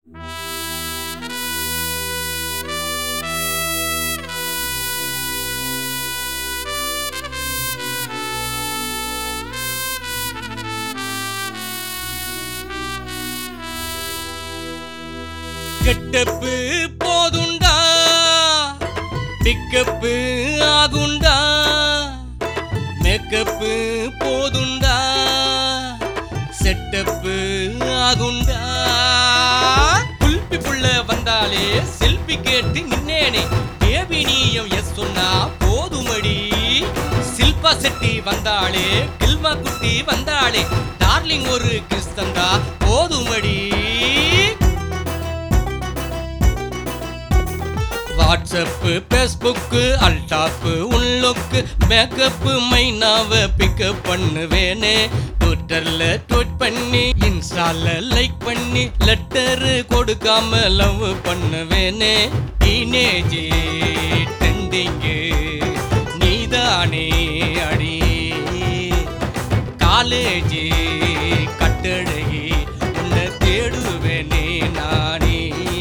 getup போதுண்டா pickup ஆகுண்டா makeup போதுண்டா செட்டப்பு ஆகுண்டா குல்பி புள்ள வந்தாலே செல்ஃபி கேட்டு நின்னேனே பேபி நீயும் எஸ் சொன்னா போதுமடி சில்பா செட்டி வந்தாளே கில்மா குட்டி வந்தாளே டார்லிங் ஒரு கிஸ் தந்தா போதுமடி வாட்ஸ்அப்பு ஃபேஸ்புக்கு அல்டாப்பு உள்ளுக்கு மேக்கப்பு மைனாவை பிக்கப் பண்ணுவேனே ட்விட்டர்ல ட்வீட் பண்ணி இன்ஸ்டால லைக் பண்ணி லெட்டர் கொடுக்காம லவ் பண்ணுவேனே டீனேஜ் ட்ரெண்டிங்கு நீதானே அடி காலேஜ் கட்டழகி உன்னை தேடுவேனே நானே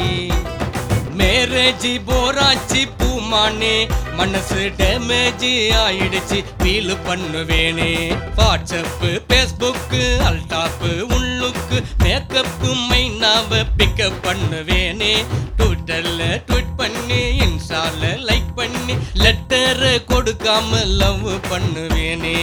மேரேஜ் போராச்சு பூமானே மனசு டேமேஜ் ஆயிடுச்சு ஃபீல் பண்ணுவேனே வாட்ஸ்அப்பு ஃபேஸ்புக்கு அல்டாப்பு உள்ளுக்கு மேக்கப்பு மைனாவை பிக்கப் பண்ணுவேனே ட்விட்டர்ல ட்வீட் பண்ணி இன்ஸ்டால லைக் பண்ணி லெட்டர் கொடுக்காம லவ் பண்ணுவேனே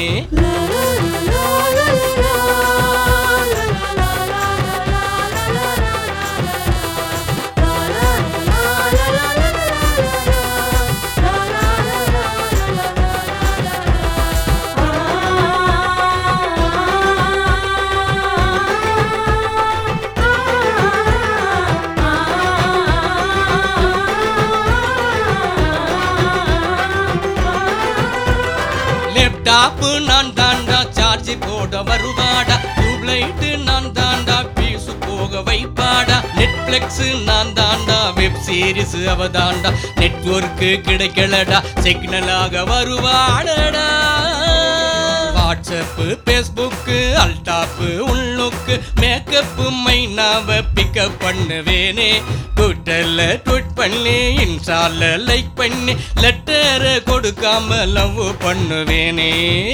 லேப்டாப்பு நான் தாண்டா சார்ஜ் போட வருவாடா டியூப்லைட் நான் தாண்டா பீசு போக வைப்பாடா நெட்ஃபிளிக்ஸ் நான் தாண்டா வெப் சீரிஸ் அவ தாண்டா நெட்வொர்க்கு கிடைக்கலடா சிக்னலாக வருவாடடா வாட்ஸ்அப்பு ஃபேஸ்புக்கு அல்டாப்பு உள்ளுக்கு மேக்கப்பு மைனாவை பிக்கப் பண்ணுவேனே ட்விட்டர்ல ட்வீட் பண்ணி இன்ஸ்டால லைக் பண்ணி லெட்டரை கொடுக்காம லவ் பண்ணுவேனே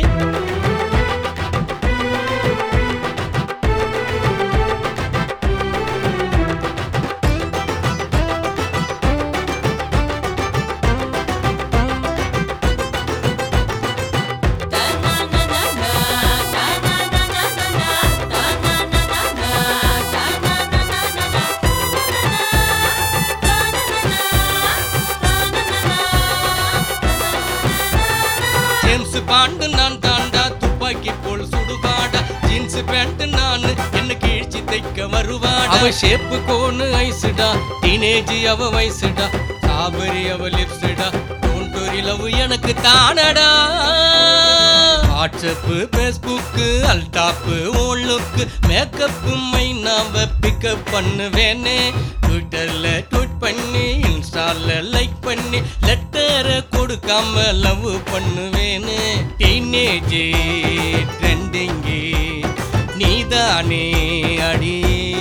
ஜேம்ஸ் பாண்டு நான் தாண்டா துப்பாக்கி போல் சுடுவாடா ஜீன்ஸ் பேண்ட் நான் என்ன கீழ்ச்சி தைக்க வருவாடா அவ ஷேப்பு கோனு ஐசுடா டீனேஜ் அவ வயசுடா சாபரி அவ லிப்ஸ்டா டோன்டோரி லவ் எனக்கு தானடா வாட்ஸ்அப்பு ஃபேஸ்புக்கு அல்டாப்பு ஓல்லுக்கு மேக்கப்பு மைனாவை பிக்கப் பண்ணுவேனே ட்விட்டர்ல ட்வீட் பண்ணி இன்ஸ்டால லைக் பண்ணி லெட்டரை கொடுக்காம லவ் பண்ணுவேனே டீனேஜ் ட்ரெண்டிங்கு நீதானே அடி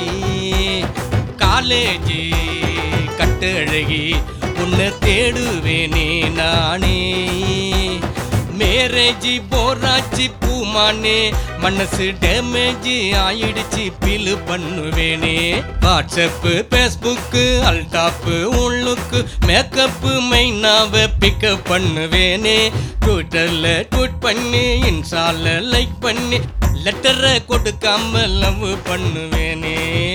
காலேஜ் கட்டழகி உன்னை தேடுவேனே நானே மேரேஜ் போராச்சு பூமானே மனசு டேமேஜ் ஆயிடுச்சு ஃபீல் பண்ணுவேனே வாட்ஸ்அப்பு ஃபேஸ்புக்கு அல்டாப்பு உள்ளுக்கு மேக்கப்பு மைனாவை பிக்கப் பண்ணுவேனே ட்விட்டர்ல ட்வீட் பண்ணி இன்ஸ்டால லைக் பண்ணி லெட்டரை கொடுக்காம லவ் பண்ணுவேனே